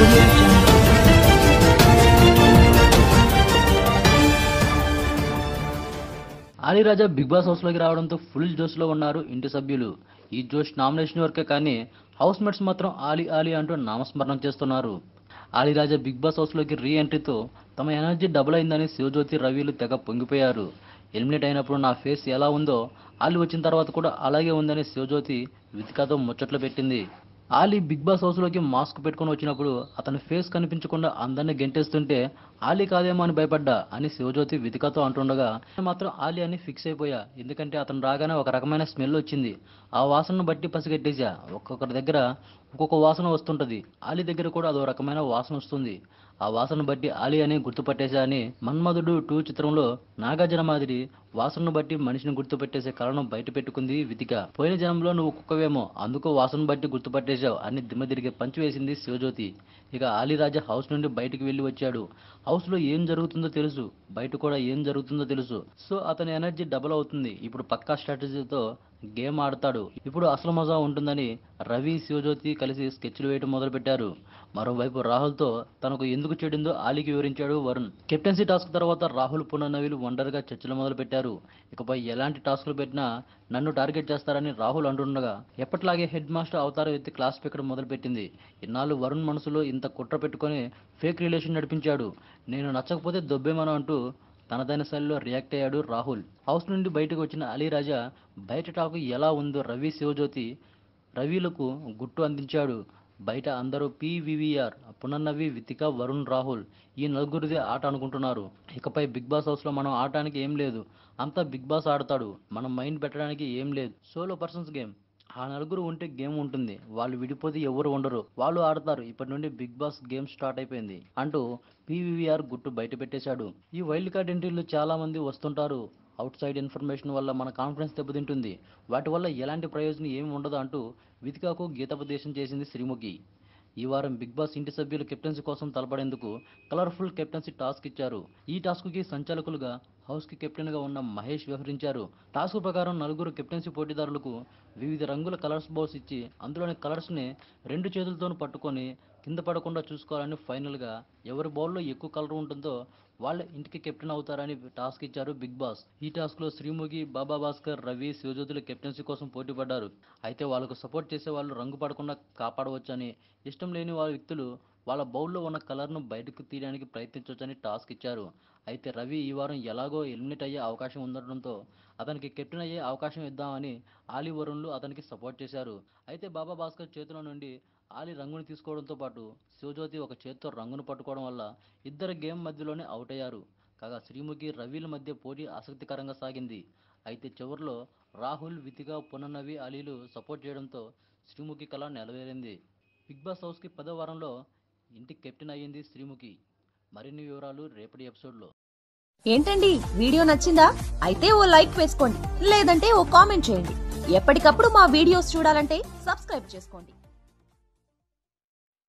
audio jungle. Ali Reza Bigg Boss హౌస్లోకి రావడంతో full జోష్లో ఉన్నారు ఇంటి సభ్యులు ఈ జోష్ నామినేషన్ వరకే కానీ హౌస్ మేట్స్ మాత్రం ఆలీ ఆలీ అంటూ నామస్మరణం చేస్తున్నారు ఆలీరాజా బిగ్ బాస్ హౌస్లోకి రీ ఎంట్రీతో తమ ఎనర్జీ డబుల్ అయిందని శివజ్యోతి రవిలు తెగ పొంగిపోయారు ఎలిమినేట్ అయినప్పుడు నా ఫేస్ ఎలా ఉందో ఆలీ వచ్చిన తర్వాత కూడా అలాగే ఉందని శివజ్యోతి వితికాతో ముచ్చట్లు పెట్టింది ఆలీ బిగ్ బాస్ హౌస్లోకి మాస్క్ పెట్టుకొని వచ్చినప్పుడు అతని ఫేస్ కనిపించకుండా అందరినీ గెంటేస్తుంటే ఆలీ కాదేమో అని భయపడ్డా అని శివజ్యోతి వితికతో అంటుండగా నేను మాత్రం ఆలీ అని ఫిక్స్ అయిపోయా ఎందుకంటే అతను రాగానే ఒక రకమైన స్మెల్ వచ్చింది ఆ వాసనను బట్టి పసిగట్టేశా ఒక్కొక్కరి దగ్గర ఒక్కొక్క వాసన వస్తుంటది ఆలీ దగ్గర కూడా అదో రకమైన వాసన వస్తుంది ఆ వాసన బట్టి ఆలీ అని గుర్తుపట్టేశా అని మన్మధుడు టూ చిత్రంలో నాగార్జున మాదిరి వాసనను బట్టి మనిషిని గుర్తుపెట్టేసే కళను బయట పెట్టుకుంది వితిక పోయిన జనంలో నువ్వు కుక్కవేమో అందుకు వాసన బట్టి గుర్తుపట్టేశావు అని దిమ్మ తిరిగి పంచి వేసింది శివజ్యోతి ఇక ఆలీరాజా హౌస్ నుండి బయటికి వెళ్ళి వచ్చాడు హౌస్ లో ఏం జరుగుతుందో తెలుసు బయట కూడా ఏం జరుగుతుందో తెలుసు సో అతని ఎనర్జీ డబుల్ అవుతుంది ఇప్పుడు పక్కా స్ట్రాటజీతో గేమ్ ఆడతాడు ఇప్పుడు అసలు మజా ఉంటుందని రవి శివజ్యోతి కలిసి స్కెచ్లు వేయడం మొదలుపెట్టారు మరోవైపు రాహుల్తో తనకు ఎందుకు చెడిందో ఆలీకి వివరించాడు వరుణ్ కెప్టెన్సీ టాస్క్ తర్వాత రాహుల్ పునర్నవీలు ఒంటరిగా చర్చలు మొదలు పెట్టారు ఇకపై ఎలాంటి టాస్కులు పెట్టినా నన్ను టార్గెట్ చేస్తారని రాహుల్ అంటుండగా ఎప్పట్లాగే హెడ్ మాస్టర్ అవతారం ఎత్తి క్లాస్ పీకడం మొదలుపెట్టింది ఇన్నాళ్ళు వరుణ్ మనసులో ఇంత కుట్ర పెట్టుకొని ఫేక్ రిలేషన్ నడిపించాడు నేను నచ్చకపోతే దొబ్బేమను అంటూ తనదైన శైలిలో రియాక్ట్ అయ్యాడు రాహుల్ హౌస్ నుండి బయటకు వచ్చిన అలీరాజా బయట టాకు ఎలా ఉందో రవి శివజ్యోతి రవిలకు గుట్టు అందించాడు బయట అందరూ పీవీవీఆర్ పునర్నవి వితిక వరుణ్ రాహుల్ ఈ నలుగురిదే ఆట అనుకుంటున్నారు ఇకపై బిగ్ బాస్ హౌస్లో మనం ఆడటానికి ఏం లేదు అంతా బిగ్ బాస్ ఆడతాడు మనం మైండ్ పెట్టడానికి ఏం లేదు సోలో పర్సన్స్ గేమ్ ఆ నలుగురు ఉంటే గేమ్ ఉంటుంది వాళ్ళు విడిపోతే ఎవరు ఉండరు వాళ్ళు ఆడతారు ఇప్పటి నుండి బిగ్ బాస్ గేమ్ స్టార్ట్ అయిపోయింది అంటూ పీవీఆర్ గుట్టు బయట పెట్టేశాడు ఈ వైల్డ్ కార్డ్ ఎంట్రీలు చాలా మంది వస్తుంటారు అవుట్ సైడ్ ఇన్ఫర్మేషన్ వల్ల మన కాన్ఫిడెన్స్ దెబ్బతింటుంది వాటి వల్ల ఎలాంటి ప్రయోజనం ఏమి ఉండదు అంటూ వితికాకు గీతోపదేశం చేసింది శ్రీముఖి ఈ వారం బిగ్ బాస్ ఇంటి సభ్యులు కెప్టెన్సీ కోసం తలపడేందుకు కలర్ఫుల్ కెప్టెన్సీ టాస్క్ ఇచ్చారు ఈ టాస్క్కి సంచాలకులుగా హౌస్కి కెప్టెన్గా ఉన్న మహేష్ వ్యవహరించారు టాస్క్ ప్రకారం నలుగురు కెప్టెన్సీ పోటీదారులకు వివిధ రంగుల కలర్స్ బౌల్స్ ఇచ్చి అందులోని కలర్స్ని రెండు చేతులతోనూ పట్టుకొని కింద పడకుండా చూసుకోవాలని ఫైనల్గా ఎవరి బౌల్లో ఎక్కువ కలర్ ఉంటుందో వాళ్ళ ఇంటికి కెప్టెన్ అవుతారని టాస్క్ ఇచ్చారు బిగ్ బాస్ ఈ టాస్క్ లో శ్రీముఖి బాబా భాస్కర్ రవి శివజ్యోతులు కెప్టెన్సీ కోసం పోటీ పడ్డారు అయితే వాళ్ళకు సపోర్ట్ చేసే వాళ్ళు రంగు పడకుండా కాపాడవచ్చని ఇష్టం లేని వాళ్ళ వ్యక్తులు వాళ్ళ బౌల్లో ఉన్న కలర్ను బయటకు తీయడానికి ప్రయత్నించవచ్చని టాస్క్ ఇచ్చారు అయితే రవి ఈ వారం ఎలాగో ఎలిమినేట్ అయ్యే అవకాశం ఉండడంతో అతనికి కెప్టెన్ అయ్యే అవకాశం ఇద్దామని ఆలీ వరుణ్లు అతనికి సపోర్ట్ చేశారు అయితే బాబా భాస్కర్ చేతిలో నుండి ఆలి రంగుని తీసుకోవడంతో పాటు శివజ్యోతి ఒక చేత్తో రంగును పట్టుకోవడం వల్ల ఇద్దరు గేమ్ మధ్యలోనే అవుట్ అయ్యారు కాగా శ్రీముఖి రవిల మధ్య పోటీ ఆసక్తికరంగా సాగింది అయితే చివరిలో రాహుల్ వితిగా పునర్నవి అలీలు సపోర్ట్ చేయడంతో శ్రీముఖి కళ నెలవేరింది బిగ్ బాస్ హౌస్కి పదో వారంలో ఇంటికి కెప్టెన్ అయ్యింది శ్రీముఖి మరిన్ని వివరాలు రేపటి ఎపిసోడ్లో ఏంటండి వీడియో నచ్చిందా అయితే ఓ లైక్ వేసుకోండి లేదంటే ఓ కామెంట్ చేయండి ఎప్పటికప్పుడు మా వీడియోస్ చూడాలంటే సబ్స్క్రైబ్ చేసుకోండి